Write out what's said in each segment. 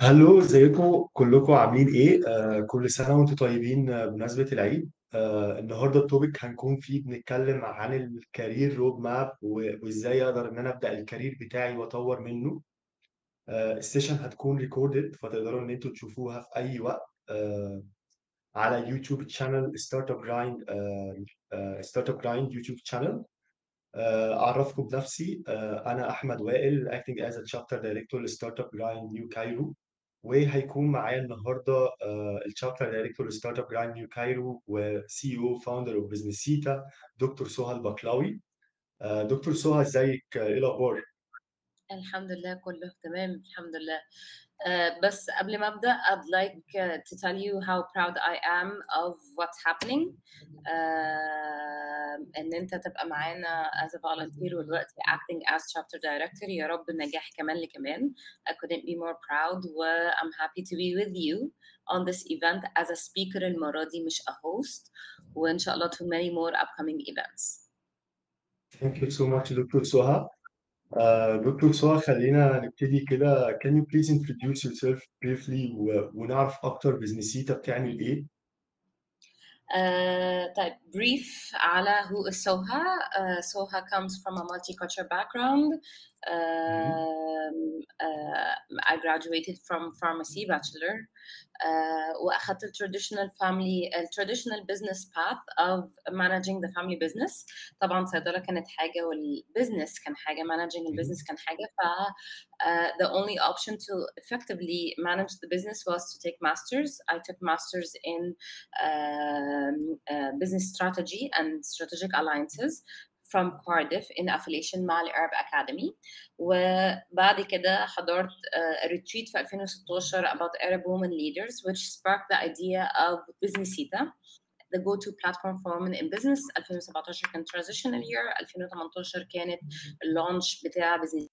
هلو ازيكم كلكم عاملين ايه آه كل سنه وانتم طيبين آه، بمناسبه العيد آه النهارده التوبيك هنكون فيه بنتكلم عن الكارير رود ماب و- وازاي اقدر ان انا ابدا الكارير بتاعي واطور منه آه السيشن هتكون ريكوردد فتقدروا ان انتوا تشوفوها في اي وقت آه على يوتيوب تشانل ستارت اب جرايند ستارت اب جرايند يوتيوب شانل آه، أعرفكم بنفسي آه، أنا أحمد وائل acting as a chapter director لستارت اب جرايند نيو كايرو وهيكون معايا النهارده الشابتر دايركتور لستارت اب جرايند نيو كايرو وسي او فاوندر اوف بزنس سيتا دكتور سهى البقلاوي آه، دكتور سهى ازيك آه، ايه الاخبار؟ الحمد لله كله تمام الحمد لله uh, بس قبل ما أبدأ I'd like uh, to tell you how proud I am of what's happening uh, إن أنت تبقى معانا as a volunteer ودلوقتي acting as chapter director يا رب النجاح كمان لكمان I couldn't be more proud و I'm happy to be with you on this event as a speaker المرة دي مش a host وإن شاء الله to many more upcoming events Thank you so much دكتور سهى آه، دكتور سهى خلينا نبتدي كده can you please introduce yourself briefly و- ونعرف اكتر بزنس سيتا بتعمل ايه؟ Uh, طيب brief على who is Soha. Uh, Soha comes from a multicultural background. Um, uh, I graduated from pharmacy bachelor uh, وأخذت ال traditional family ال traditional business path of managing the family business طبعا صيدلة كانت حاجة والbusiness كان حاجة managing البيزنس كان حاجة ف uh, the only option to effectively manage the business was to take masters I took masters in um, uh, business strategy and strategic alliances from Cardiff in affiliation مع الارب اكاديمي وبعد كده حضرت uh, a retreat في 2016 about Arab women leaders which sparked the idea of Businessita the go-to platform for women in business 2017 كان transitional year 2018 كانت اللانش بتاع business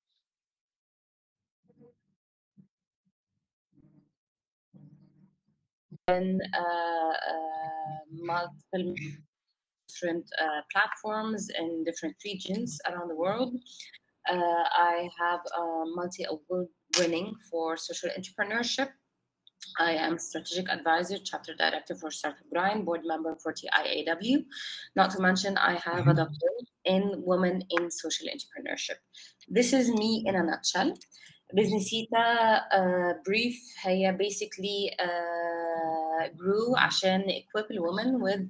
and uh, uh, multiple different uh, platforms in different regions around the world. Uh, I have a multi award winning for social entrepreneurship. I am strategic advisor, chapter director for Startup Grind, board member for TIAW. Not to mention, I have a doctorate in women in social entrepreneurship. This is me in a nutshell. Businessita uh, brief هي basically uh, grew عشان equip women with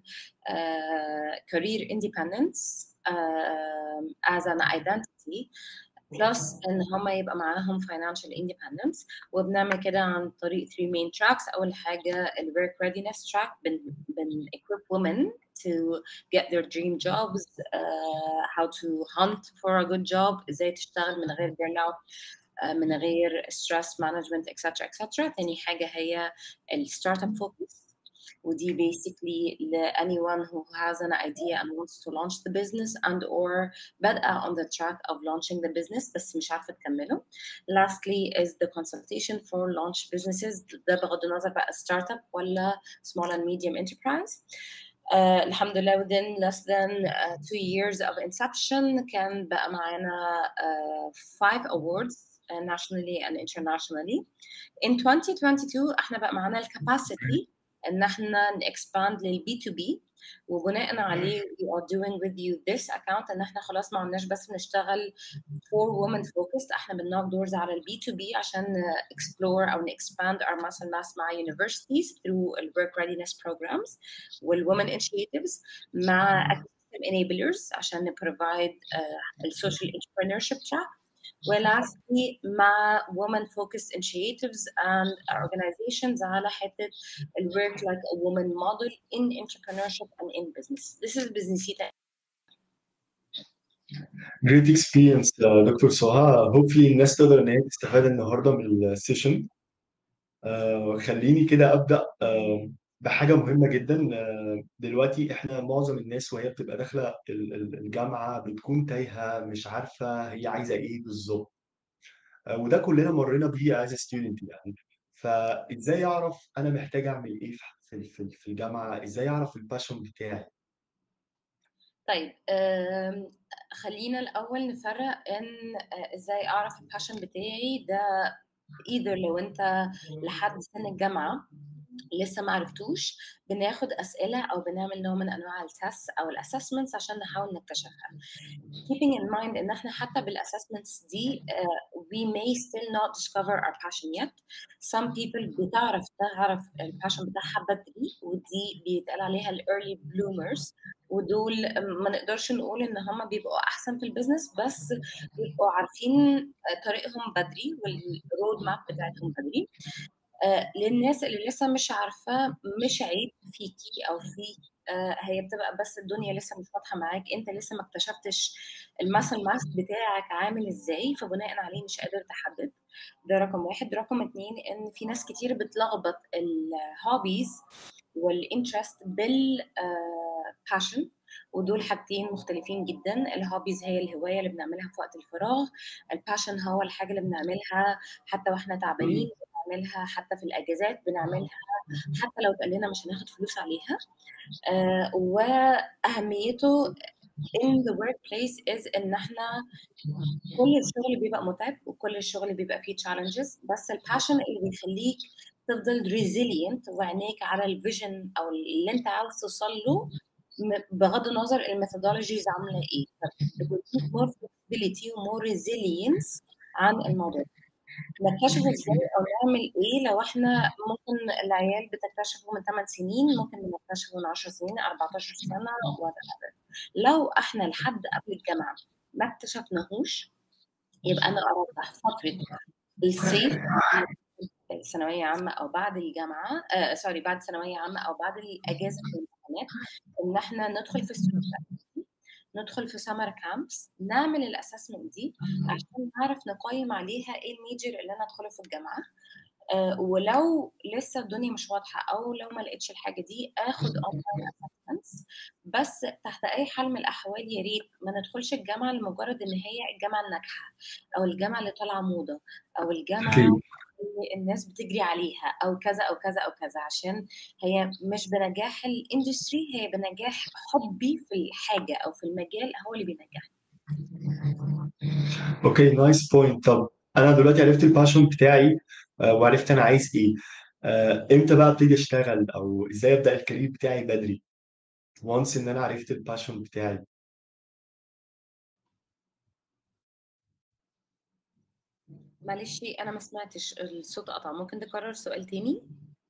uh, career independence uh, as an identity بلس ان هم يبقى معاهم financial independence وبنعمل كده عن طريق three main tracks اول حاجه ال work readiness track بن, بن equip women to get their dream jobs uh, how to hunt for a good job ازاي تشتغل من غير burn out uh, من غير stress management etc etc تاني حاجه هي ال startup focus ودي basically ل anyone who has an idea and wants to launch the business and or بدأ on the track of launching the business بس مش عارفة تكمله. Lastly is the consultation for launch businesses ده بغض النظر بقى startup ولا small and medium enterprise. Uh, الحمد لله within less than uh, two years of inception كان بقى معانا uh, five awards uh, nationally and internationally. In 2022 احنا بقى معانا الكاباسيتي ان احنا نexpand للبي تو بي وبناء عليه we are doing with you this account ان احنا خلاص ما عدناش بس بنشتغل for women focused احنا بنناك دورز على البي تو بي عشان explore او expand our muscle mass مع universities through ال work readiness programs وال women initiatives مع ecosystem enablers عشان provide uh, ال social entrepreneurship track ولastly مع women focused initiatives and organizations على حته ال work like a woman model in entrepreneurship and in business. This is Businessita. Great experience uh, دكتور سهى hopefully الناس تقدر ان هي تستفاد النهارده من السيشن آه خليني كده ابدا آه بحاجه مهمه جدا آه دلوقتي احنا معظم الناس وهي بتبقى داخله ال- ال- الجامعه بتكون تايهه مش عارفه هي عايزه ايه بالظبط آه وده كلنا مرينا بيه as a student يعني فازاي اعرف انا محتاج اعمل ايه في في في الجامعه ازاي اعرف الباشون بتاعي طيب آم، خلينا الأول نفرق إن آه، إزاي أعرف الباشن بتاعي ده ايذر لو انت لحد سن الجامعه لسه ما عرفتوش بناخد اسئله او بنعمل نوع من انواع التست او الاسسمنتس عشان نحاول نكتشفها keeping in mind ان احنا حتى بالاسسمنتس دي uh, we may still not discover our passion yet some people بتعرف تعرف الباشن بتاعها بدري ودي بيتقال عليها ال early bloomers ودول ما نقدرش نقول ان هم بيبقوا احسن في البيزنس بس بيبقوا عارفين طريقهم بدري والرود ماب بتاعتهم بدري آه، للناس اللي لسه مش عارفه مش عيب فيكي او فيك آه، هي بتبقى بس الدنيا لسه مش واضحه معاك انت لسه ما اكتشفتش المسل ماس بتاعك عامل ازاي فبناء عليه مش قادر تحدد ده رقم واحد رقم اتنين ان في ناس كتير بتلخبط الهوبيز والانترست بالباشن ودول حاجتين مختلفين جدا الهوبيز هي الهوايه اللي بنعملها في وقت الفراغ الباشن هو الحاجه اللي بنعملها حتى واحنا تعبانين بنعملها حتى في الاجازات بنعملها حتى لو اتقال لنا مش هناخد فلوس عليها آه واهميته in the workplace is ان احنا كل الشغل بيبقى متعب وكل الشغل بيبقى فيه challenges بس الباشن اللي بيخليك تفضل resilient وعينيك على الفيجن او اللي انت عاوز توصل له بغض النظر الميثودولوجيز عامله ايه فبتديك مور flexibility ومور resilience عن الموضوع نكتشف ازاي او نعمل ايه لو احنا ممكن العيال بتكتشفه من 8 سنين ممكن نكتشفه من 10 سنين 14 سنه whatever لو احنا لحد قبل الجامعه ما اكتشفناهوش يبقى انا ارجح فتره الصيف ثانويه عامه او بعد الجامعه آه سوري بعد ثانويه عامه او بعد الاجازه الامتحانات ان احنا ندخل في السوق ندخل في سمر كامبس نعمل الاسسمنت دي عشان نعرف نقيم عليها ايه الميجر اللي انا ادخله في الجامعه أه ولو لسه الدنيا مش واضحه او لو ما لقيتش الحاجه دي اخد اونلاين اسسمنتس بس تحت اي حال من الاحوال يا ريت ما ندخلش الجامعه لمجرد ان هي الجامعه الناجحه او الجامعه اللي طالعه موضه او الجامعه اللي الناس بتجري عليها او كذا او كذا او كذا عشان هي مش بنجاح الاندستري هي بنجاح حبي في الحاجه او في المجال هو اللي بينجحني اوكي نايس بوينت طب انا دلوقتي عرفت الباشون بتاعي آه، وعرفت انا عايز ايه آه، امتى بقى ابتدي اشتغل او ازاي ابدا الكارير بتاعي بدري وانس ان انا عرفت الباشون بتاعي معلش انا ما سمعتش الصوت قطع ممكن تكرر سؤال تاني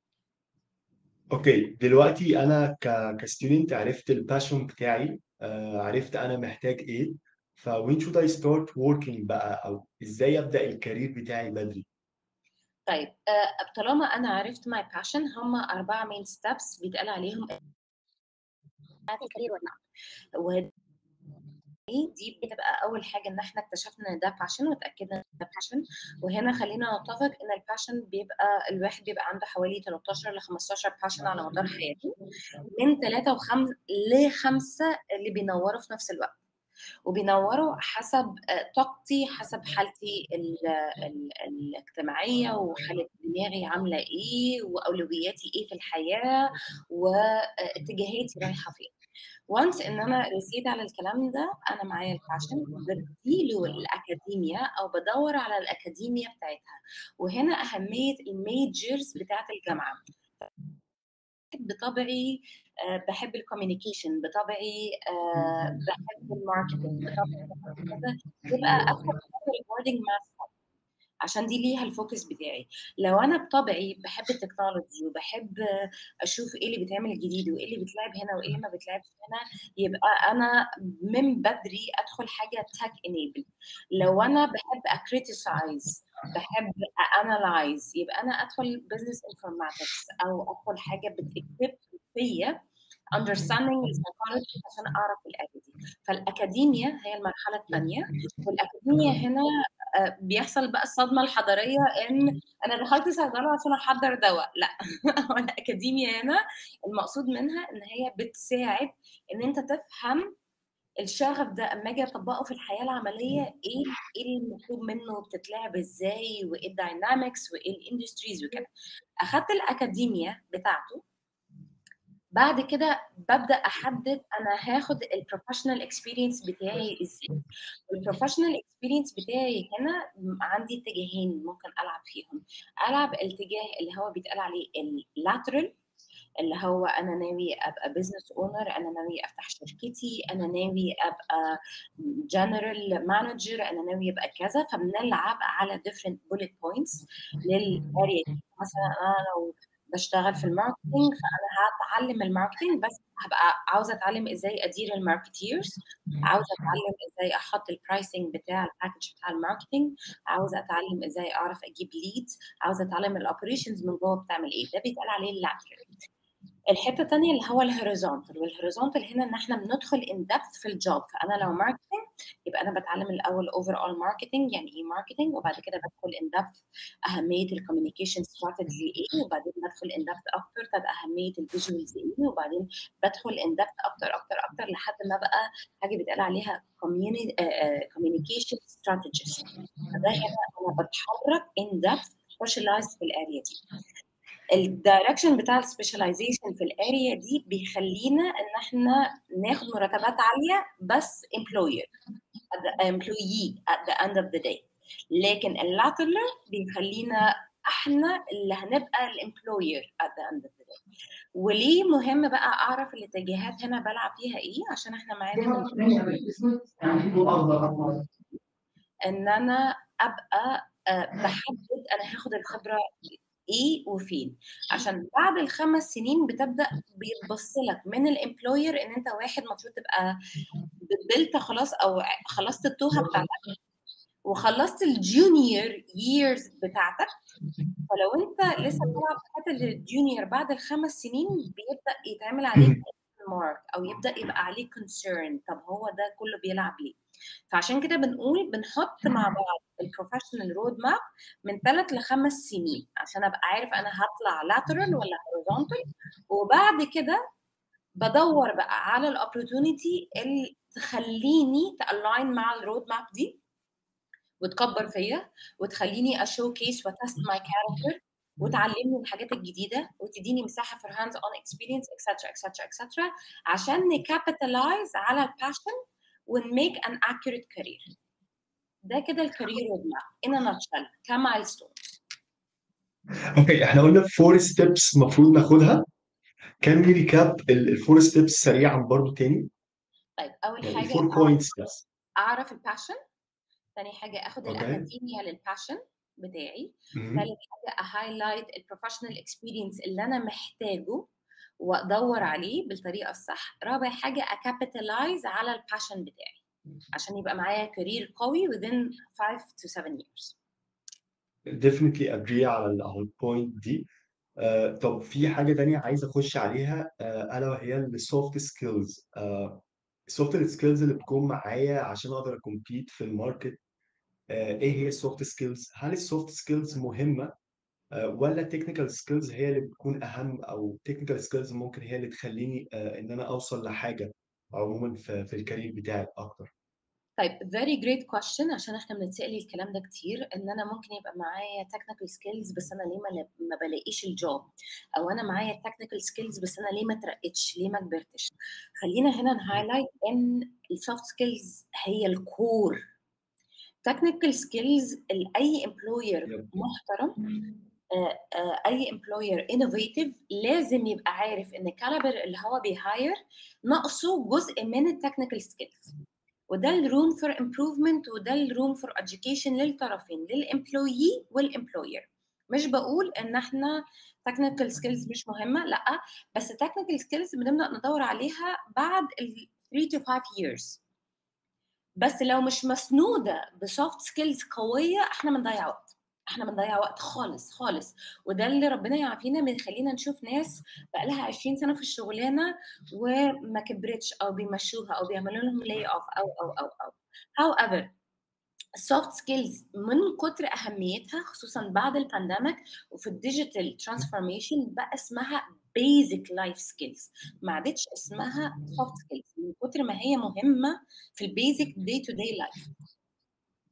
اوكي دلوقتي انا ك كستودنت عرفت الباشون بتاعي آه، عرفت انا محتاج ايه ف when should I start working بقى او ازاي ابدا الكارير بتاعي بدري طيب آه، طالما انا عرفت ماي باشن هم اربعه مين ستيبس بيتقال عليهم الكارير وهي دي بتبقى اول حاجه ان احنا اكتشفنا ان ده باشن وتاكدنا ان ده باشن وهنا خلينا نتفق ان الباشن بيبقى الواحد بيبقى عنده حوالي 13 ل 15 باشن على مدار حياته من 3 وخمس لخمسه اللي بينوروا في نفس الوقت وبينوروا حسب طاقتي حسب حالتي ال ال الاجتماعيه وحاله دماغي عامله ايه واولوياتي ايه في الحياه واتجاهاتي رايحه فين وانس ان انا رسيت على الكلام ده انا معايا الباشن بديله الاكاديميا او بدور على الاكاديميا بتاعتها وهنا اهميه الميجرز بتاعت الجامعه بطبعي بحب الكوميونيكيشن بطبعي بحب الماركتنج بطبعي كذا يبقى ادخل ريكوردنج ماث عشان دي ليها الفوكس بتاعي لو انا بطبعي بحب التكنولوجي وبحب اشوف ايه اللي بيتعمل جديد وايه اللي بيتلعب هنا وايه اللي ما بيتلعبش هنا يبقى انا من بدري ادخل حاجه تك انيبل لو انا بحب اكريتيسايز بحب انالايز يبقى انا ادخل بزنس انفورماتكس او ادخل حاجه بتكتب فيا understanding psychology عشان اعرف الاكاديميا فالاكاديميا هي المرحله الثانيه والاكاديميا هنا بيحصل بقى الصدمه الحضاريه ان انا دخلت صيدله عشان احضر دواء لا الاكاديميا هنا المقصود منها ان هي بتساعد ان انت تفهم الشغف ده اما اجي اطبقه في الحياه العمليه ايه ايه المطلوب منه بتتلعب ازاي وايه الداينامكس وايه الاندستريز وكده اخدت الاكاديميا بتاعته بعد كده ببدا احدد انا هاخد البروفيشنال اكسبيرينس بتاعي ازاي البروفيشنال اكسبيرينس بتاعي هنا عندي اتجاهين ممكن العب فيهم العب الاتجاه اللي هو بيتقال عليه اللاترال اللي هو انا ناوي ابقى بزنس اونر انا ناوي افتح شركتي انا ناوي ابقى جنرال مانجر انا ناوي ابقى كذا فبنلعب على different bullet points للاريا مثلا انا لو بشتغل في الماركتينج فانا هتعلم الماركتينج بس هبقى عاوزه اتعلم ازاي ادير الماركتيرز عاوزه اتعلم ازاي احط البرايسنج بتاع الباكج بتاع الماركتينج عاوزه اتعلم ازاي اعرف اجيب ليدز عاوزه اتعلم الاوبريشنز من جوه بتعمل ايه ده بيتقال عليه اللاترال الحته الثانيه اللي هو الهوريزونتال والهوريزونتال هنا ان احنا بندخل ان دepth في الجوب فانا لو ماركتنج يبقى انا بتعلم الاول اوفر اول ماركتنج يعني ايه ماركتنج وبعد كده بدخل ان depth اهميه الكوميونيكيشن استراتيجي ايه وبعدين بدخل ان depth اكتر طب اهميه الفيجوالز ايه وبعدين بدخل ان depth اكتر اكتر اكتر لحد ما بقى حاجه بيتقال عليها كوميونيكيشن استراتيجيست فده هنا انا بتحرك ان depth specialized في الاريا دي الدايركشن بتاع السبيشاليزيشن في الاريا دي بيخلينا ان احنا ناخد مرتبات عاليه بس امبلوير employee at the end of the day لكن اللاترال بيخلينا احنا اللي هنبقى الامبلوير at the end of the day وليه مهم بقى اعرف الاتجاهات هنا بلعب فيها ايه عشان احنا معانا ان انا ابقى بحدد انا هاخد الخبره ايه وفين عشان بعد الخمس سنين بتبدا بيتبص لك من الامبلوير ان انت واحد المفروض تبقى بلت خلاص او خلصت التوهه بتاعتك وخلصت الجونيور ييرز بتاعتك فلو انت لسه طالع في حته الجونيور بعد الخمس سنين بيبدا يتعمل عليك مارك او يبدا يبقى عليه كونسيرن طب هو ده كله بيلعب ليه فعشان كده بنقول بنحط مع بعض البروفيشنال رود ماب من ثلاث لخمس سنين عشان ابقى عارف انا هطلع لاترال ولا هوريزونتال وبعد كده بدور بقى على الاوبورتونيتي اللي تخليني تالاين مع الرود ماب دي وتكبر فيا وتخليني اشو كيس وتست ماي كاركتر وتعلمني الحاجات الجديده وتديني مساحه for hands on experience etc etc etc عشان نكابيتالايز على الباشن ونميك ان accurate career ده كده الكارير رود ماب ان ناتشل كمايلستون اوكي احنا قلنا فور ستيبس المفروض ناخدها كان لي ريكاب الفور ستيبس سريعا برضو تاني طيب اول يعني حاجه الفور بوينتس بس اعرف الباشن ثاني حاجه اخد اوكي الاكاديميا للباشن بتاعي مهم. ثالث حاجه اهايلايت البروفيشنال اكسبيرينس اللي انا محتاجه وادور عليه بالطريقه الصح رابع حاجه اكابيتالايز على الباشن بتاعي عشان يبقى معايا كارير قوي within 5 to 7 years definitely agree على ال- على البوينت دي آه، طب في حاجة تانية عايز أخش عليها آه، ألا وهي السوفت سكيلز السوفت سكيلز اللي بتكون معايا عشان أقدر أكمبيت في الماركت آه، إيه هي السوفت سكيلز؟ هل السوفت سكيلز مهمة آه، ولا التكنيكال سكيلز هي اللي بتكون أهم أو التكنيكال سكيلز ممكن هي اللي تخليني آه، إن أنا أوصل لحاجة عموما في في الكارير بتاعي أكتر؟ طيب very great question عشان احنا بنتسأل الكلام ده كتير ان انا ممكن يبقى معايا technical skills بس انا ليه ما, ما بلاقيش الجوب او انا معايا technical skills بس انا ليه ما ترقتش ليه ما كبرتش خلينا هنا نهايلايت ان السوفت سكيلز هي الكور technical skills لاي employer يب. محترم آه، آه، اي امبلوير انوفيتيف لازم يبقى عارف ان كاليبر اللي هو بيهاير ناقصه جزء من التكنيكال سكيلز وده الروم فور امبروفمنت وده الروم فور education للطرفين للامبلويي والامبلوير مش بقول ان احنا تكنيكال سكيلز مش مهمه لا بس تكنيكال سكيلز بنبدا ندور عليها بعد ال 3 to 5 years بس لو مش مسنوده بسوفت سكيلز قويه احنا بنضيع وقت احنا بنضيع وقت خالص خالص وده اللي ربنا يعافينا بيخلينا نشوف ناس بقى لها 20 سنه في الشغلانه وما كبرتش او بيمشوها او بيعملوا لهم لاي اوف او او او او however السوفت سكيلز من كتر اهميتها خصوصا بعد البانديميك وفي الديجيتال ترانسفورميشن بقى اسمها بيزك لايف سكيلز ما عادتش اسمها سوفت سكيلز من كتر ما هي مهمه في البيزك داي تو داي لايف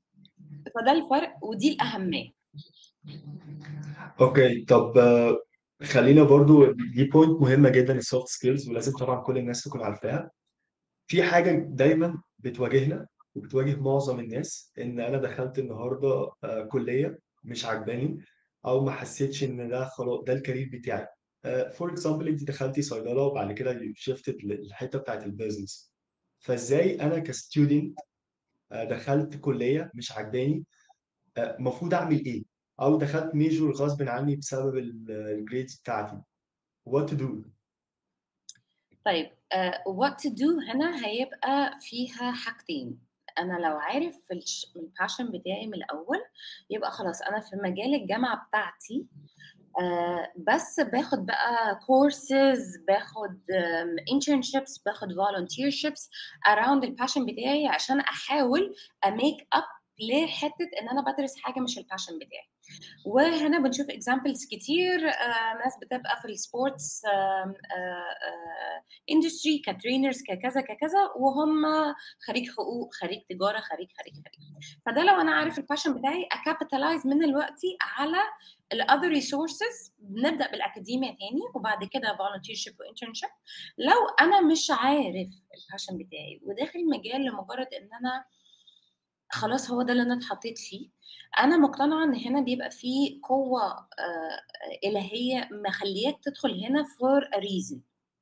فده الفرق ودي الاهميه اوكي طب آه، خلينا برضو دي بوينت مهمه جدا السوفت سكيلز ولازم طبعا كل الناس تكون عارفاها في حاجه دايما بتواجهنا وبتواجه معظم الناس ان انا دخلت النهارده آه، كليه مش عجباني او ما حسيتش ان ده خلاص ده الكارير بتاعي فور اكزامبل انت دخلتي صيدله وبعد كده شفتت للحته بتاعت البيزنس فازاي انا كستودنت دخلت كليه مش عجباني المفروض اعمل ايه او دخلت ميجور غصب عني بسبب الجريدز بتاعتي what to do طيب uh, what to do هنا هيبقى فيها حاجتين انا لو عارف الباشن بتاعي من الاول يبقى خلاص انا في مجال الجامعه بتاعتي آه بس باخد بقى كورسز باخد internships باخد volunteerships around الباشن بتاعي عشان احاول اميك اب لحته ان انا بدرس حاجه مش الباشن بتاعي وهنا بنشوف اكزامبلز كتير آه ناس بتبقى في السبورتس اندستري كترينرز ككذا ككذا وهم خريج حقوق خريج تجاره خريج خريج خريج فده لو انا عارف الباشن بتاعي اكابيتالايز من الوقت على الاذر ريسورسز بنبدا بالاكاديميا تاني وبعد كده volunteership وانترنشيب لو انا مش عارف الباشن بتاعي وداخل مجال لمجرد ان انا خلاص هو ده اللي انا اتحطيت فيه انا مقتنعه ان هنا بيبقى فيه قوه آه الهيه مخلياك تدخل هنا فور ا ريزن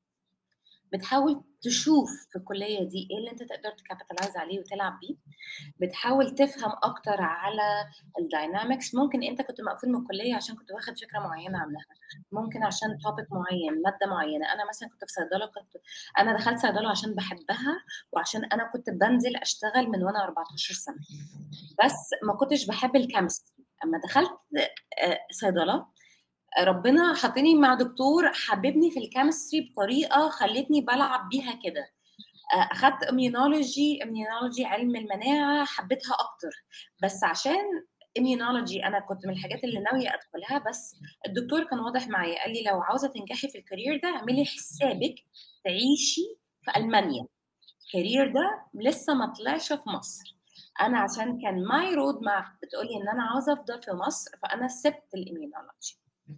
بتحاول تشوف في الكليه دي ايه اللي انت تقدر تكابيتالايز عليه وتلعب بيه بتحاول تفهم اكتر على الداينامكس ممكن انت كنت مقفول من الكليه عشان كنت واخد فكره معينه عنها ممكن عشان توبيك معين ماده معينه انا مثلا كنت في صيدله كنت انا دخلت صيدله عشان بحبها وعشان انا كنت بنزل اشتغل من وانا 14 سنه بس ما كنتش بحب الكيمستري اما دخلت صيدله ربنا حطني مع دكتور حببني في الكيمستري بطريقه خلتني بلعب بيها كده اخدت اميونولوجي اميونولوجي علم المناعه حبيتها اكتر بس عشان اميونولوجي انا كنت من الحاجات اللي ناويه ادخلها بس الدكتور كان واضح معايا قال لي لو عاوزه تنجحي في الكارير ده اعملي حسابك تعيشي في المانيا الكارير ده لسه ما طلعش في مصر انا عشان كان ماي رود ماب بتقولي ان انا عاوزه افضل في مصر فانا سبت الاميونولوجي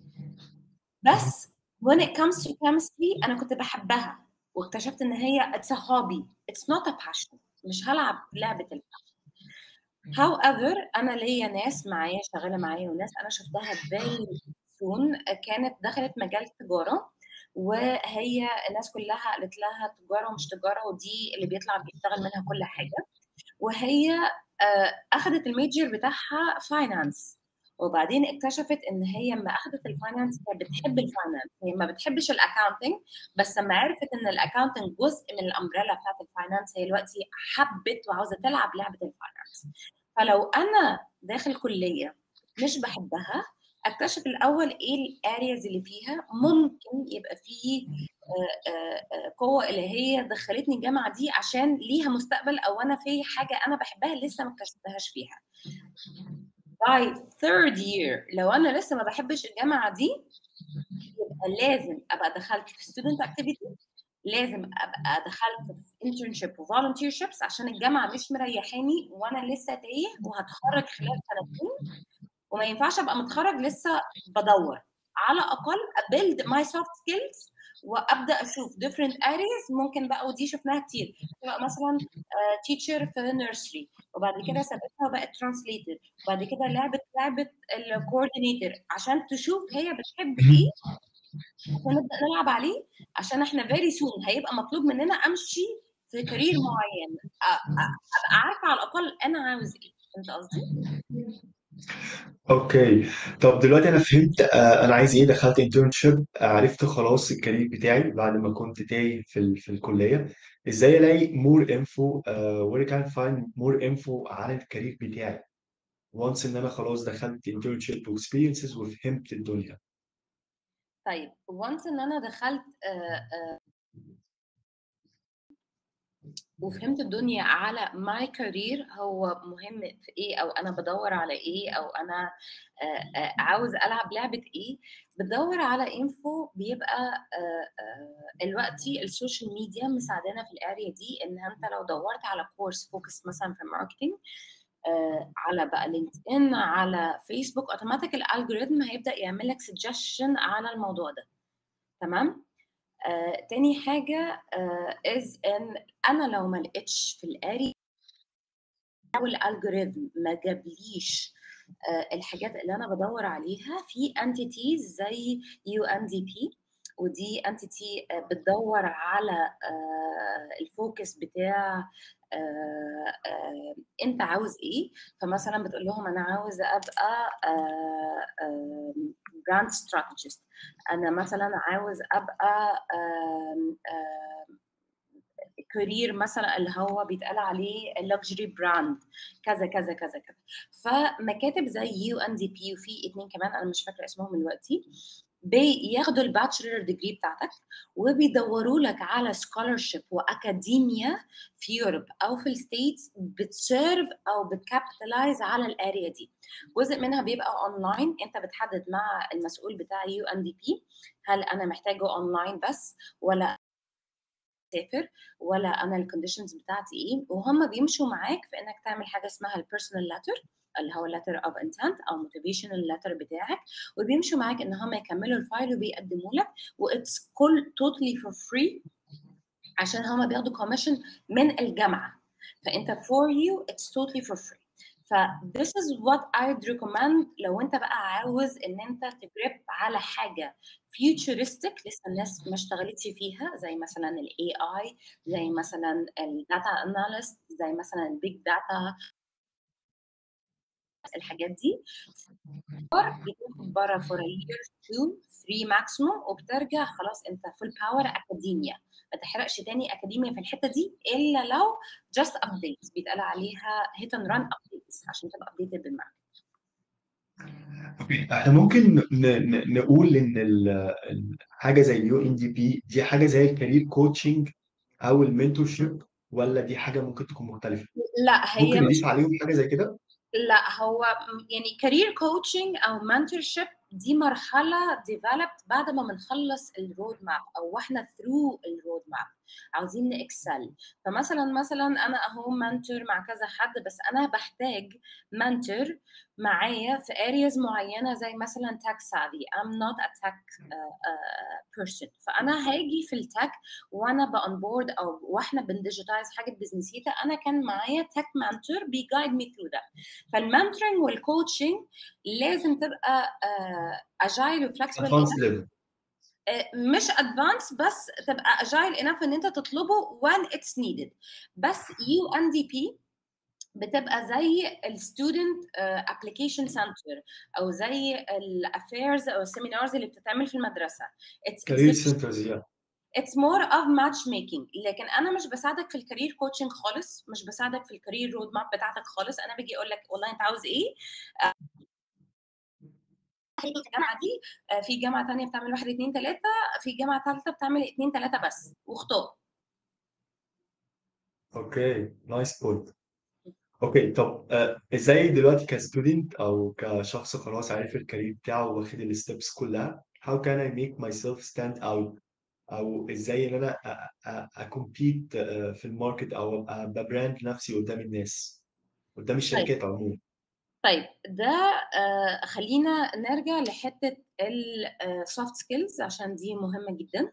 بس when it comes to chemistry انا كنت بحبها واكتشفت ان هي it's a hobby it's not a passion مش هلعب لعبه الباشن however انا ليا ناس معايا شغاله معايا وناس انا شفتها very soon كانت دخلت مجال تجاره وهي الناس كلها قالت لها تجاره ومش تجاره ودي اللي بيطلع بيشتغل منها كل حاجه وهي اخذت الميجر بتاعها فاينانس وبعدين اكتشفت ان هي لما اخذت الفاينانس هي بتحب الفاينانس هي ما بتحبش الاكاونتنج بس لما عرفت ان الاكاونتنج جزء من الامبريلا بتاعت الفاينانس هي دلوقتي حبت وعاوزه تلعب لعبه الفاينانس فلو انا داخل كليه مش بحبها اكتشف الاول ايه الارياز اللي فيها ممكن يبقى فيه قوه الهيه دخلتني الجامعه دي عشان ليها مستقبل او انا في حاجه انا بحبها لسه ما اكتشفتهاش فيها by third year لو انا لسه ما بحبش الجامعه دي يبقى لازم ابقى دخلت في student activity لازم ابقى دخلت في internship و volunteerships عشان الجامعه مش مريحاني وانا لسه تايه وهتخرج خلال سنتين وما ينفعش ابقى متخرج لسه بدور على الاقل ابيلد ماي سوفت سكيلز وابدا اشوف different areas ممكن بقى ودي شفناها كتير تبقى مثلا تيتشر في نيرسري وبعد كده سابتها وبقت ترانسليتر وبعد كده لعبت لعبه الكوردينيتور عشان تشوف هي بتحب ايه ونبدا نلعب عليه عشان احنا فيري سون هيبقى مطلوب مننا امشي في كارير معين ابقى عارفه على الاقل انا عاوز ايه فهمت قصدي؟ اوكي طب دلوقتي انا فهمت آه انا عايز ايه دخلت انترنشيب عرفت خلاص الكارير بتاعي بعد ما كنت تايه في ال- في الكليه ازاي الاقي مور انفو وير كان فايند مور انفو عن الكارير بتاعي وانس ان انا خلاص دخلت انترنشيب واكسبيرينسز وفهمت الدنيا طيب وانس ان انا دخلت آه آه وفهمت الدنيا على ماي كارير هو مهم في ايه او انا بدور على ايه او انا آه آه عاوز العب لعبه ايه بدور على انفو بيبقى آه دلوقتي السوشيال ميديا مساعدانا في الاريا دي ان انت لو دورت على كورس فوكس مثلا في الماركتنج آه، على بقى لينكد ان على فيسبوك اوتوماتيك الالجوريثم هيبدا يعمل لك سجشن على الموضوع ده تمام آه، تاني حاجه از ان انا لو ما لقيتش في الاري او الالجوريثم ما جابليش آه، الحاجات اللي انا بدور عليها في انتيتيز زي يو ان دي بي ودي انتيتي بتدور على الفوكس بتاع انت عاوز ايه فمثلا بتقول لهم انا عاوز ابقى براند استراتيجيست انا مثلا عاوز ابقى كارير مثلا اللي هو بيتقال عليه لكجري براند كذا كذا كذا كذا فمكاتب زي يو ان دي بي وفي اتنين كمان انا مش فاكره اسمهم دلوقتي بياخدوا الباتشلر ديجري بتاعتك وبيدوروا لك على سكولرشيب واكاديميا في يوروب او في الستيتس بتسيرف او بتكابيتالايز على الاريا دي جزء منها بيبقى اونلاين انت بتحدد مع المسؤول بتاع يو ان دي بي هل انا محتاجه اونلاين بس ولا سافر ولا انا الكونديشنز بتاعتي ايه وهم بيمشوا معاك في انك تعمل حاجه اسمها البيرسونال لتر اللي هو letter of intent او motivational letter بتاعك وبيمشوا معاك ان هم يكملوا الفايل وبيقدموا لك واتس كل totally for free عشان هم بياخدوا كوميشن من الجامعه فانت for you it's totally for free ف this is what I'd recommend لو انت بقى عاوز ان انت تجرب على حاجه futuristic لسه الناس ما اشتغلتش فيها زي مثلا الاي اي زي مثلا الداتا اناليست زي مثلا البيج داتا الحاجات دي بتاخد بره فور يير 2 3 ماكسيموم وبترجع خلاص انت فول باور اكاديميا ما تحرقش تاني اكاديميا في الحته دي الا لو جاست ابديتس بيتقال عليها هيت اند ران ابديتس عشان تبقى ابديتد بالماركت اوكي احنا ممكن نقول ان حاجه زي اليو ان دي بي دي حاجه زي الكارير كوتشنج او المنتور شيب ولا دي حاجه ممكن تكون مختلفه؟ لا هي ممكن نضيف عليهم حاجه زي كده؟ لا هو يعني كارير كوتشنج او منتورشيب دي مرحله ديفلوبت بعد ما بنخلص الرود ماب او واحنا ثرو الرود ماب عاوزين نكسل فمثلا مثلا انا اهو منتور مع كذا حد بس انا بحتاج منتور معايا في ارياز معينه زي مثلا تاك سافي I'm not a tech uh, uh, person فانا هاجي في التك وانا بان بورد او واحنا بنديجيتايز حاجه بزنسيتا انا كان معايا تك منتور بيجايد مي ثرو ده فالمنتورنج والكوتشنج لازم تبقى اجايل وفلكسبل مش ادفانس بس تبقى اجايل انف ان انت تطلبه when it's needed بس يو ان دي بي بتبقى زي الستودنت ابلكيشن سنتر او زي الافيرز او السيمينارز اللي بتتعمل في المدرسه كارير سنترز yeah. اتس مور اوف ماتش ميكينج لكن انا مش بساعدك في الكارير كوتشنج خالص مش بساعدك في الكارير رود ماب بتاعتك خالص انا باجي اقول لك والله انت عاوز ايه في الجامعه دي في جامعه ثانيه بتعمل واحد اثنين ثلاثه في جامعه ثالثه بتعمل اثنين ثلاثه بس واختار اوكي نايس بوينت اوكي طب آه، ازاي دلوقتي كستودنت او كشخص خلاص عارف الكارير بتاعه واخد الستبس كلها how can I make myself stand out او ازاي ان انا اكومبيت في الماركت او ابقى ببراند نفسي قدام الناس قدام الشركات عموما طيب ده آه خلينا نرجع لحته السوفت سكيلز عشان دي مهمه جدا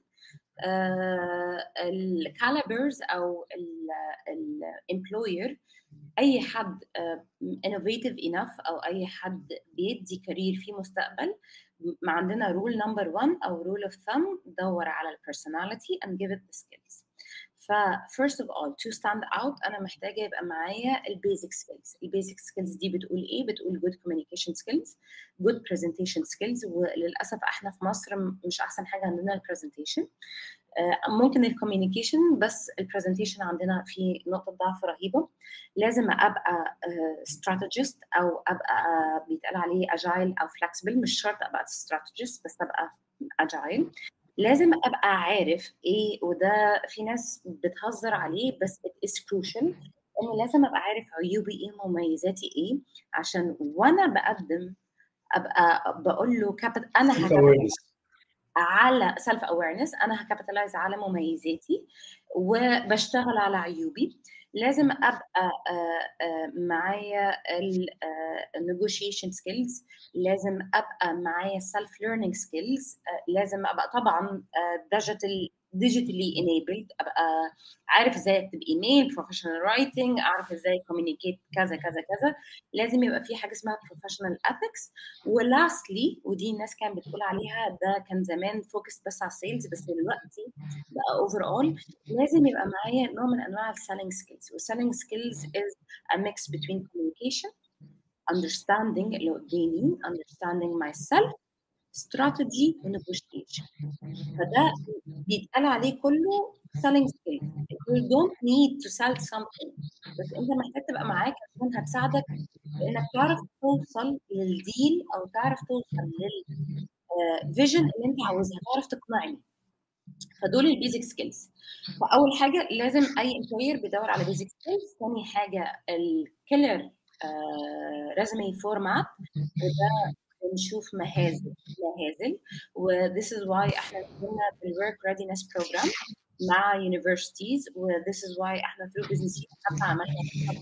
الكاليبرز او الامبلوير اي حد انوفيتيف انف او اي حد بيدي كارير فيه مستقبل ما عندنا رول نمبر 1 او رول اوف ثumb دور على البيرسوناليتي and give it the skills ف first of all to stand out انا محتاجه يبقى معايا البيزك سكيلز البيزك سكيلز دي بتقول ايه بتقول good communication skills good presentation skills وللاسف احنا في مصر مش احسن حاجه عندنا البرزنتيشن ممكن الكوميونيكيشن بس البرزنتيشن عندنا في نقطه ضعف رهيبه لازم ابقى استراتيجيست او ابقى بيتقال عليه اجايل او فلكسبل مش شرط ابقى استراتيجيست بس ابقى اجايل لازم ابقى عارف ايه وده في ناس بتهزر عليه بس it is crucial ان لازم ابقى عارف عيوبي ايه مميزاتي ايه عشان وانا بقدم ابقى بقول له كابت انا هكمل على سيلف اويرنس انا هكابيتالايز على مميزاتي وبشتغل على عيوبي لازم ابقى معايا النيجوشيشن سكيلز لازم ابقى معايا السيلف ليرنينج سكيلز لازم ابقى طبعا ديجيتال digitally enabled ابقى عارف ازاي اكتب ايميل بروفيشنال رايتنج اعرف ازاي كوميونيكيت كذا كذا كذا لازم يبقى في حاجه اسمها بروفيشنال اثكس ولاستلي ودي الناس كانت بتقول عليها ده كان زمان فوكس بس على السيلز بس دلوقتي بقى اوفر اول لازم يبقى معايا نوع من انواع السيلينج سكيلز والسيلينج سكيلز از a mix between communication understanding اللي قدامي understanding myself استراتيجي ونيجوشيشن فده بيتقال عليه كله selling skills you don't need to sell something بس انت محتاج تبقى معاك عشان هتساعدك انك تعرف توصل للديل او تعرف توصل للفيجن اللي انت عاوزها تعرف تقنعني فدول البيزك سكيلز فاول حاجه لازم اي امبلوير بيدور على بيزك سكيلز ثاني حاجه الكيلر ريزمي فورمات وده بنشوف مهازل مهازل و this is why احنا كنا بالwork readiness program مع universities و this is why احنا through business حتى عملنا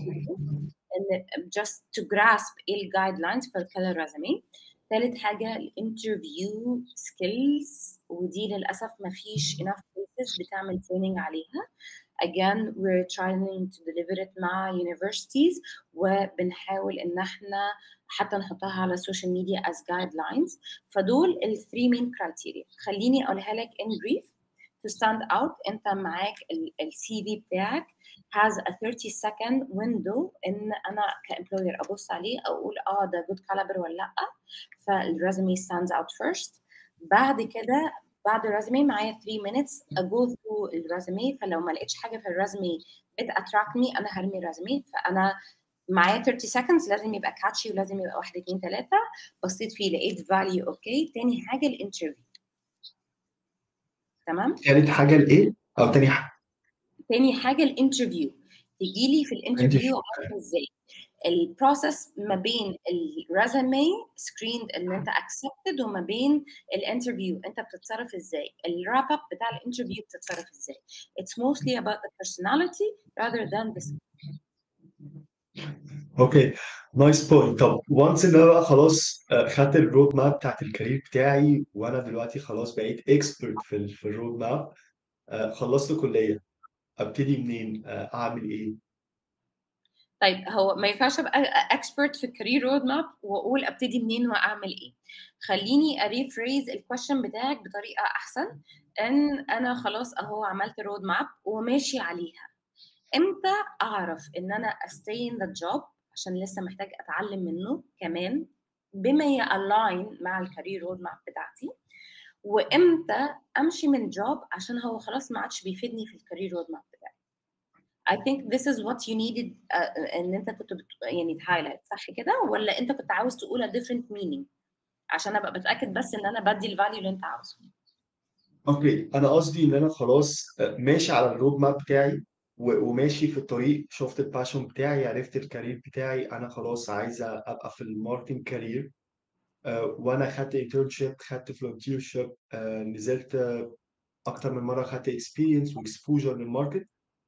ان just to grasp ايه الجايد لاينز for color resume ثالث حاجه الانترفيو سكيلز ودي للاسف ما فيش enough places بتعمل training عليها again we're trying to deliver it مع universities وبنحاول ان احنا حتى نحطها على السوشيال ميديا as guidelines فدول ال three main criteria خليني اقولها لك in brief to stand out انت معاك السي في بتاعك has a 30 second window ان انا كامبلوير ابص عليه اقول اه ده good caliber ولا لا فالريزومي stands out first بعد كده بعد الريزومي معايا 3 minutes اجو ثرو الريزومي فلو ما لقيتش حاجه في الريزومي بتاتراكت مي انا هرمي الريزومي فانا معايا 30 seconds لازم يبقى كاتشي ولازم يبقى 1 2 3 بصيت فيه لقيت فاليو اوكي تاني حاجه الانترفيو تمام ثالث حاجه الايه او تاني حاجه تاني حاجه الانترفيو تجي لي في الانترفيو عارفه ازاي البروسيس ما بين الريزومي سكريند ان انت اكسبتد وما بين الانترفيو انت بتتصرف ازاي الراب اب بتاع الانترفيو بتتصرف ازاي it's mostly about the personality rather than the اوكي نايس بوينت طب وانس ان انا بقى خلاص خدت الرود ماب بتاعت الكارير بتاعي وانا دلوقتي خلاص بقيت اكسبرت في ال في الرود ماب خلصت كليه ابتدي منين اعمل ايه طيب هو ما ينفعش ابقى اكسبرت في الكارير رود ماب واقول ابتدي منين واعمل ايه خليني اريفريز الكويشن بتاعك بطريقه احسن ان انا خلاص اهو عملت رود ماب وماشي عليها امتى اعرف ان انا استي ان ذا جوب عشان لسه محتاج اتعلم منه كمان بما يالاين مع الكارير رود ماب بتاعتي وامتى امشي من جوب عشان هو خلاص ما عادش بيفيدني في الكارير رود ماب بتاعي I think this is what you needed uh, ان انت كنت بت... يعني تهايلايت صح كده ولا انت كنت عاوز تقول a different meaning عشان ابقى بتاكد بس ان انا بدي الفاليو اللي انت عاوزه اوكي انا قصدي ان انا خلاص ماشي على الرود ماب بتاعي وماشي في الطريق شفت الباشون بتاعي عرفت الكارير بتاعي انا خلاص عايزه ابقى في الماركتنج كارير وانا خدت انترنشيب خدت فلونتيرشيب نزلت اكتر من مره خدت اكسبيرينس واكسبوجر للماركت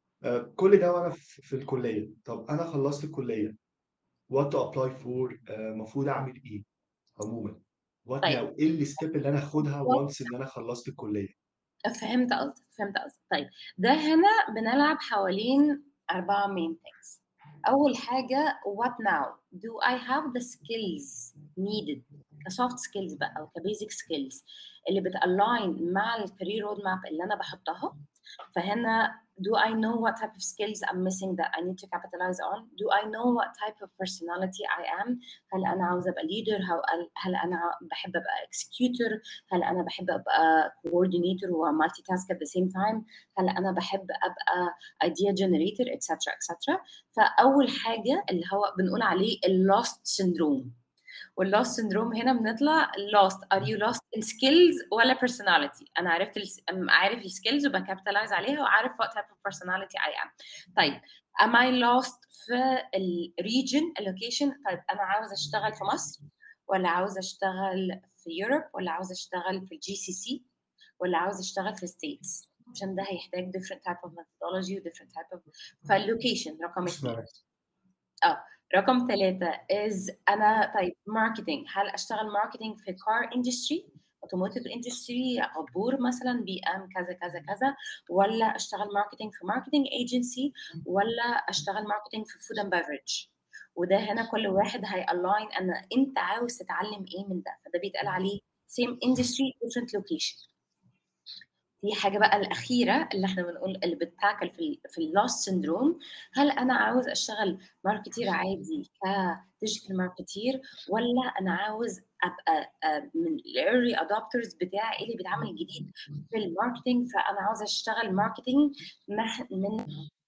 كل ده وانا في الكليه طب انا خلصت الكليه وات تو ابلاي فور المفروض اعمل ايه عموما وات طيب. ناو ايه الستيب اللي انا اخدها وانس ان انا خلصت الكليه فهمت قصدك فهمت قصدك طيب ده هنا بنلعب حوالين أربعة main things أول حاجة what now do I have the skills needed كسوفت سكيلز بقى أو كبيزك سكيلز اللي بتالاين مع الكارير رود ماب اللي أنا بحطها فهنا do I know what type of skills I'm missing that I need to capitalize on? Do I know what type of personality I am? هل أنا عاوزة أبقى leader؟ هل, هل أنا بحب أبقى executor؟ هل أنا بحب أبقى coordinator و multitask at the same time؟ هل أنا بحب أبقى idea generator etc etc فأول حاجة اللي هو بنقول عليه ال lost syndrome واللوست سندروم هنا بنطلع lost are you lost in skills ولا personality انا عرفت ال عارف السكيلز وبكابيتالايز عليها وعارف what type of personality I am طيب am I lost في الريجن اللوكيشن طيب انا عاوز اشتغل في مصر ولا عاوز اشتغل في يوروب ولا عاوز اشتغل في الجي سي سي ولا عاوز اشتغل في ستيتس عشان ده هيحتاج different type of methodology و different type of فاللوكيشن رقم اثنين اه رقم ثلاثة is أنا طيب ماركتينج هل أشتغل ماركتينج في كار اندستري اوتوموتيف اندستري عبور مثلا بي ام كذا كذا كذا ولا اشتغل ماركتينج في ماركتينج ايجنسي ولا اشتغل ماركتينج في فود اند بفرج وده هنا كل واحد هي الاين ان انت عاوز تتعلم ايه من ده فده بيتقال عليه same industry different location في حاجه بقى الاخيره اللي احنا بنقول اللي بتتاكل في ال في اللوست سندروم هل انا عاوز اشتغل ماركتير عادي كديجيتال ماركتير ولا انا عاوز ابقى من الايرلي ادابترز بتاع ايه اللي بيتعمل جديد في الماركتنج فانا عاوز اشتغل ماركتنج من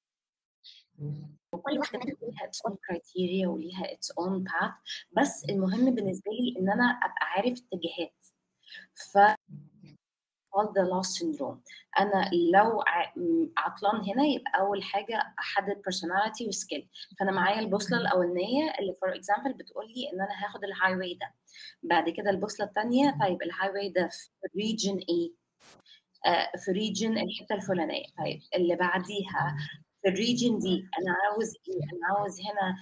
وكل واحده منهم ليها اتس اون كرايتيريا وليها اتس اون باث بس المهم بالنسبه لي ان انا ابقى عارف اتجاهات ف called the loss syndrome انا لو عطلان هنا يبقى اول حاجه احدد personality وسكيل فانا معايا البوصله الاولانيه اللي فور اكزامبل بتقول لي ان انا هاخد الهاي واي ده بعد كده البوصله الثانيه طيب الهاي واي ده في ريجن ايه آه في ريجن الحته الفلانيه طيب اللي بعديها في الريجن دي انا عاوز ايه انا عاوز هنا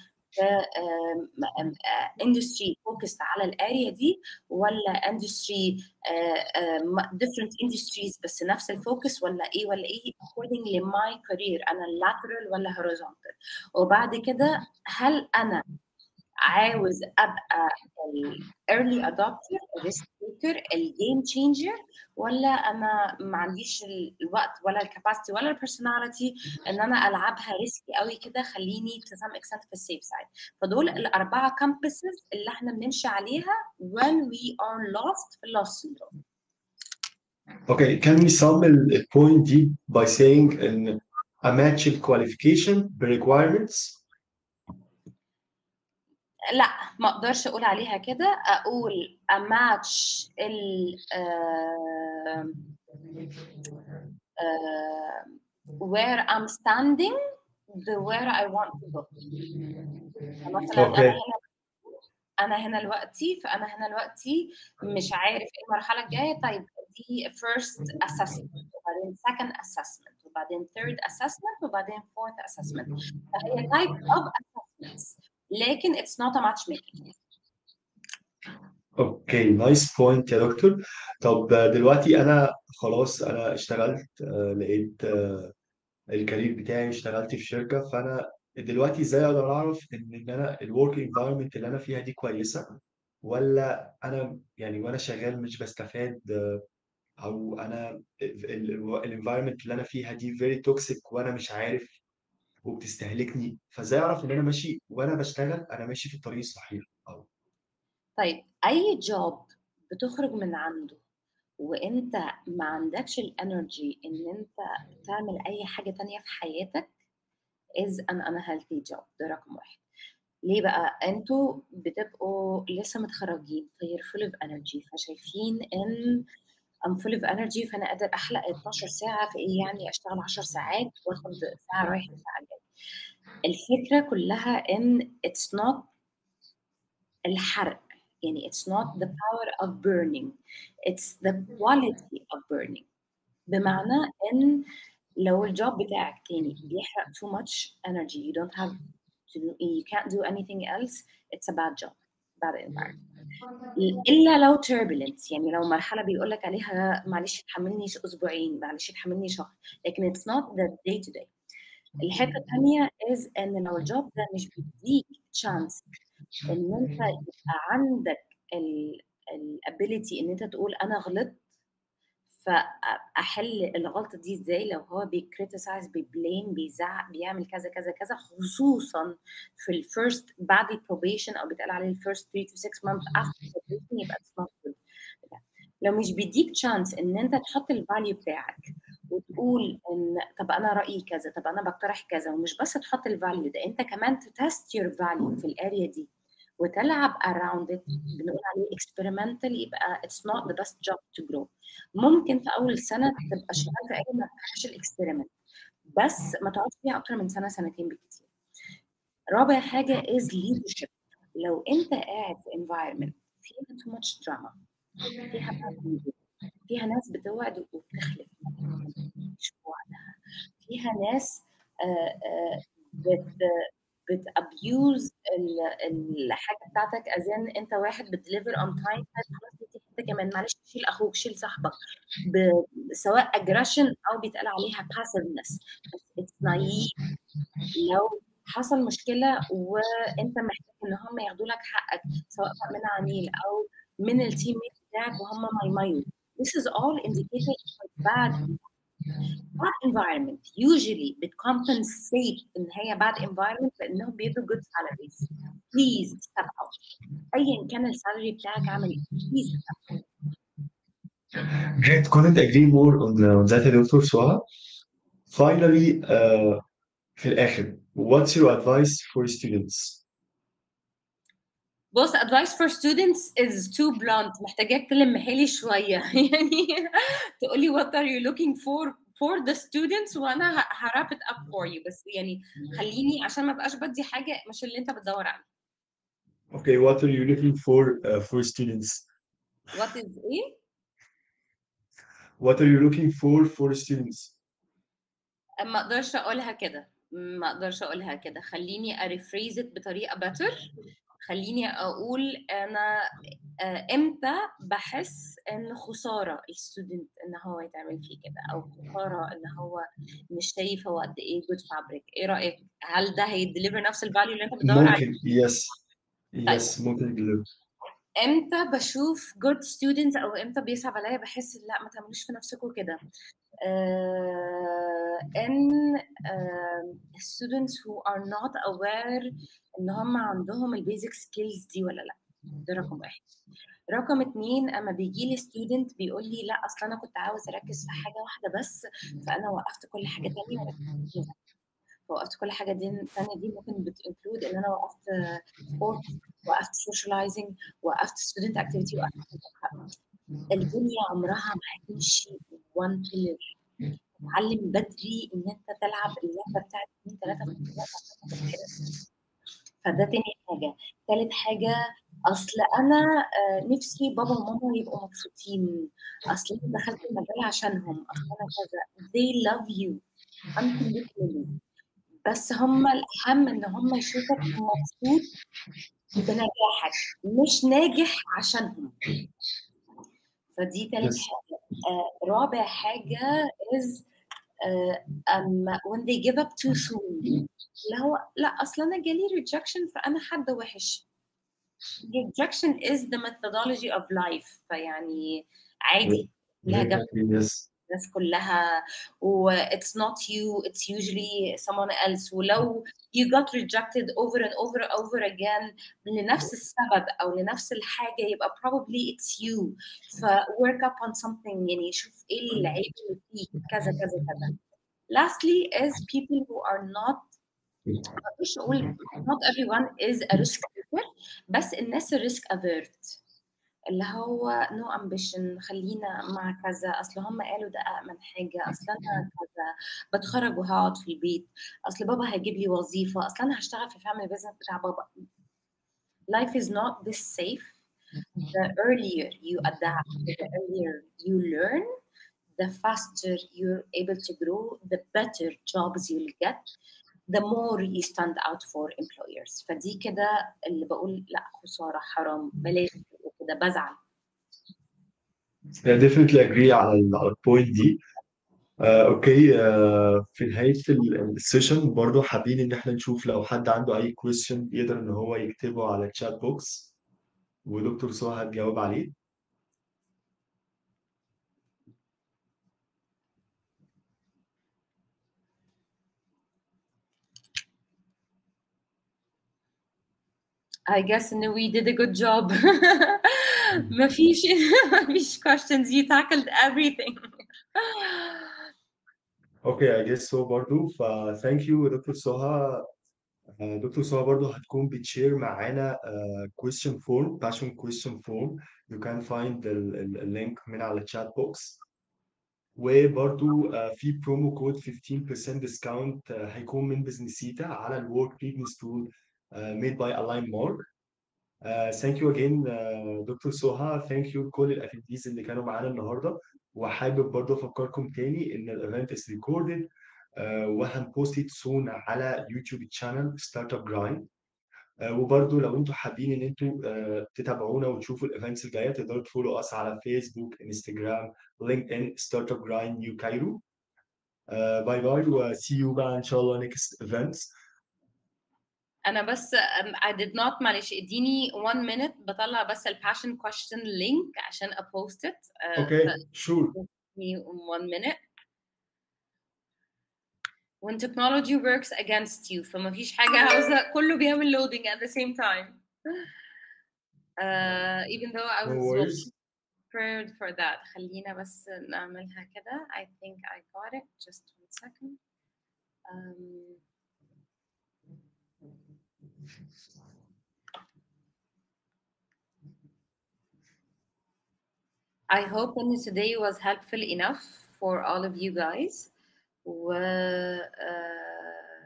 اندستري فوكست على الاريا دي ولا اندستري different industries بس نفس الفوكس ولا ايه ولا ايه according لماي كارير انا lateral ولا horizontal وبعد كده هل انا عاوز ابقى الايرلي ادابتر الريسك تيكر الجيم تشينجر ولا انا ما عنديش الوقت ولا الكاباسيتي ولا البيرسوناليتي ان انا العبها ريسكي قوي كده خليني تو سام اكستنت في السيف سايد فدول الاربعه كامبسز اللي احنا بنمشي عليها when we are lost في lost syndrome Okay, can we sum the point D by saying in a match qualification requirements لا ما اقدرش اقول عليها كده اقول اماتش ال where I'm standing the where I want to go مثلا Okay. انا هنا انا هنا دلوقتي فانا هنا دلوقتي مش عارف ايه المرحله الجايه طيب دي first assessment وبعدين second assessment وبعدين third assessment وبعدين fourth assessment فهي type of assessments لكن it's not a matchmaking اوكي نايس بوينت يا دكتور طب دلوقتي انا خلاص انا اشتغلت آه، لقيت آه، الكارير بتاعي اشتغلت في شركه فانا دلوقتي ازاي اقدر اعرف ان ان انا الورك انفايرمنت اللي انا فيها دي كويسه ولا انا يعني وانا شغال مش بستفاد آه، او انا الانفايرمنت اللي انا فيها دي فيري توكسيك وانا مش عارف وبتستهلكني فازاي اعرف ان انا ماشي وانا بشتغل انا ماشي في الطريق الصحيح او طيب اي جوب بتخرج من عنده وانت ما عندكش الانرجي ان انت تعمل اي حاجه تانية في حياتك is an unhealthy job ده رقم واحد ليه بقى انتوا بتبقوا لسه متخرجين فير full of energy فشايفين ان I'm full of energy فانا قادر احلق 12 ساعه في ايه يعني اشتغل 10 ساعات واخد ساعه رايح وساعه جاي الفكره كلها ان it's not الحرق يعني it's not the power of burning it's the quality of burning بمعنى ان لو الجوب بتاعك تاني بيحرق too much energy you don't have to do, you can't do anything else it's a bad job bad environment الا لو turbulence يعني لو مرحله بيقول لك عليها معلش تحملني اسبوعين معلش تحملني شهر لكن it's not the day to day الحته الثانيه is ان لو الجوب ده مش بيديك chance ان انت يبقى عندك ال الابيليتي ان انت تقول انا غلطت فاحل الغلطه دي ازاي لو هو بيكريتيسايز بيبليم بيزعق بيعمل كذا كذا كذا خصوصا في الفيرست بعد البروبيشن او بيتقال عليه الفيرست 3 to 6 months after probation يبقى it's not good لو مش بيديك تشانس ان انت تحط الفاليو بتاعك وتقول ان طب انا رايي كذا طب انا بقترح كذا ومش بس تحط الفاليو ده انت كمان تست يور فاليو في الاريا دي وتلعب around it بنقول عليه experimental يبقى it's not the best job to grow ممكن في اول سنه تبقى شغال في اريا ما تفتحش الاكسبيرمنت بس ما تقعدش فيها اكتر من سنه سنتين بالكتير رابع حاجه is leadership لو انت قاعد في environment فيها too much drama فيها bad music فيها ناس بتوعد وبتخلف مش بوعدها فيها ناس آه، آه، بت بتابيوز الحاجه بتاعتك ازين انت واحد بتديليفر اون تايم خلاص انت انت كمان معلش شيل اخوك شيل صاحبك ب- سواء اجريشن او بيتقال عليها باسفنس بس اتس نايف لو حصل مشكله وانت محتاج ان هم ياخدوا لك حقك سواء بقى من عميل او من التيم ميت بتاعك وهم مايمايو This is all indicated for bad bad environment usually بتcompensate ان هي bad environment بانهم بيدوا good salaries please step out ايا كان السالري بتاعك عامل ايه please step out Great, couldn't agree more on, on that يا دكتور سواها. Finally, uh, في الآخر, what's your advice for students? بص advice for students is too blunt محتاجاك تلمها لي شويه يعني تقولي what are you looking for for the students وانا ه- هراب it up for you بس يعني خليني عشان ما بقاش بدي حاجه مش اللي انت بتدور عليه Okay, what are you looking for uh, for students? what is ايه What are you looking for for students? ما اقدرش اقولها كده ما اقدرش اقولها كده خليني اريفريز بطريقه better خليني اقول انا آه، امتى بحس ان خساره الستودنت ان هو يتعمل فيه كده او خساره ان هو مش شايف هو قد ايه جود فابريك ايه رايك هل ده هيديليفر نفس الفاليو اللي انت بتدور عليه ممكن yes yes ممكن deliver. امتى بشوف good students او امتى بيصعب عليا بحس لا ما تعملوش في نفسكم كده آه، ان آه، students who are not aware ان هم عندهم البيزك سكيلز دي ولا لا ده رقم واحد رقم اتنين اما بيجي لي ستودنت بيقول لي لا اصل انا كنت عاوز اركز في حاجه واحده بس فانا وقفت كل حاجه تانية وركزت فيها. وقفت كل حاجه دي الثانيه دي ممكن بتنكلود ان انا وقفت سبورت وقفت سوشياليزنج وقفت ستودنت اكتيفيتي وقفت الدنيا عمرها ما هتمشي وان بيلر اتعلم بدري ان انت تلعب اللعبه بتاعت 2 3 فده تاني حاجه تالت حاجه اصل انا آه، نفسي بابا وماما يبقوا مبسوطين اصل انا دخلت المجال عشانهم اصل انا كذا they love you unconditionally بس هم الاهم ان هم يشوفك مبسوط بنجاحك مش ناجح عشانهم فدي تالت Yes. حاجه آه، رابع حاجه is آه، أما when they give up too soon اللي هو لا اصل انا جالي rejection فانا حد وحش rejection is the methodology of life فيعني عادي كلها جنب Yes. الناس كلها و it's not you it's usually someone else ولو you got rejected over and over and over again لنفس السبب او لنفس الحاجه يبقى probably it's you ف work up on something يعني شوف ايه العيب اللي فيك كذا كذا كذا lastly is people who are not مش اقول not everyone is a risk taker بس الناس الريسك avert اللي هو no ambition خلينا مع كذا اصل هم قالوا ده امن حاجه اصل انا كذا بتخرج وهقعد في البيت اصل بابا هيجيب لي وظيفه اصل انا هشتغل في family business بتاع بابا life is not this safe the earlier you adapt the earlier you learn the faster you're able to grow the better jobs you'll get the more you stand out for employers فدي كده اللي بقول لا خساره حرام بلاش كده بزعل I definitely agree على ال- على البوينت دي آه، اوكي آه، في نهاية ال- السيشن برضو حابين ان احنا نشوف لو حد عنده اي كويستشن يقدر ان هو يكتبه على الشات بوكس ودكتور سوها هتجاوب عليه I guess إن we did a good job مفيش مفيش questions you tackled everything اوكي I guess so برضو ف thank you دكتور سوها آه، دكتور سوها برضو هتكون بتشير معانا آه، question form passion question form you can find ال- ال- اللينك من على الشات بوكس وبرضو آه، في برومو كود 15% ديسكاونت هيكون من بزنسيتا على الورك بيجنس تول made by Align More Uh, thank you again uh, دكتور سوها thank you لكل الاتنديز اللي كانوا معانا النهارده وحابب برضه افكركم تاني ان الايفنت is recorded uh, وهنبوست سون على يوتيوب تشانل ستارت اب جرايند وبرضه لو انتم حابين ان انتم uh, تتابعونا وتشوفوا الايفنتس الجايه تقدروا تفولو اس على فيسبوك انستجرام لينكد ان ستارت اب جرايند نيو كايرو باي باي وسي يو بقى ان شاء الله next events انا بس um, I did not معلش اديني one minute بطلع بس ال passion question link عشان ابوست it uh, اوكي ف- شور me one minute when technology works against you فما فيش حاجة عاوزة كله بيعمل loading at the same time uh, even though I no was worries prepared for that خلينا بس نعملها كده I think I got it just one second um, I hope that today was helpful enough for all of you guys. و uh,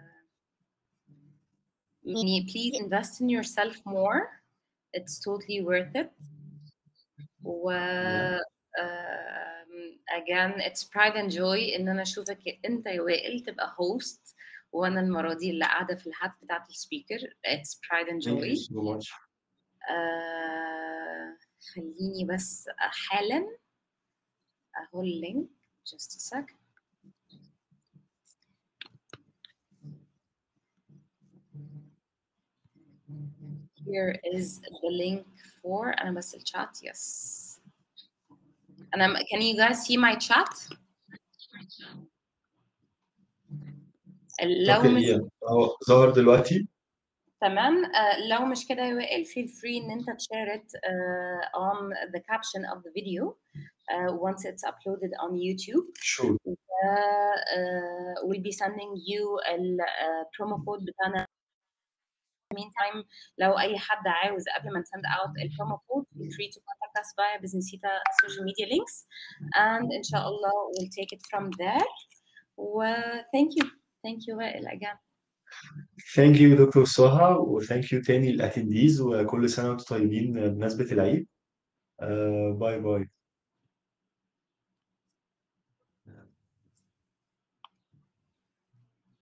يعني please invest in yourself more. It's totally worth it. و Yeah. um, again it's pride and joy ان انا اشوفك انت يا وائل تبقى host وانا المره دي اللي قاعده في الحد بتاعت السبيكر it's pride and thank you joy so much آه خليني بس حالا اهو اللينك just a sec here is the link for انا بس الشات yes انا can you guys see my chat لو اوكي مش yeah. اهو ظهر دلوقتي تمام آه، لو مش كده يا وائل feel free ان انت تشير it uh, on the caption of the video uh, once it's uploaded on YouTube sure uh, uh, we'll be sending you ال uh, promo code بتاعنا meantime لو اي حد عاوز قبل ما نسند out البرومو code feel free to contact us via Businessita social media links and ان شاء الله we'll take it from there و thank you thank you وائل again thank you دكتور سوها وثانك يو تاني للاتنديز وكل سنه وانتم طيبين بمناسبه العيد باي باي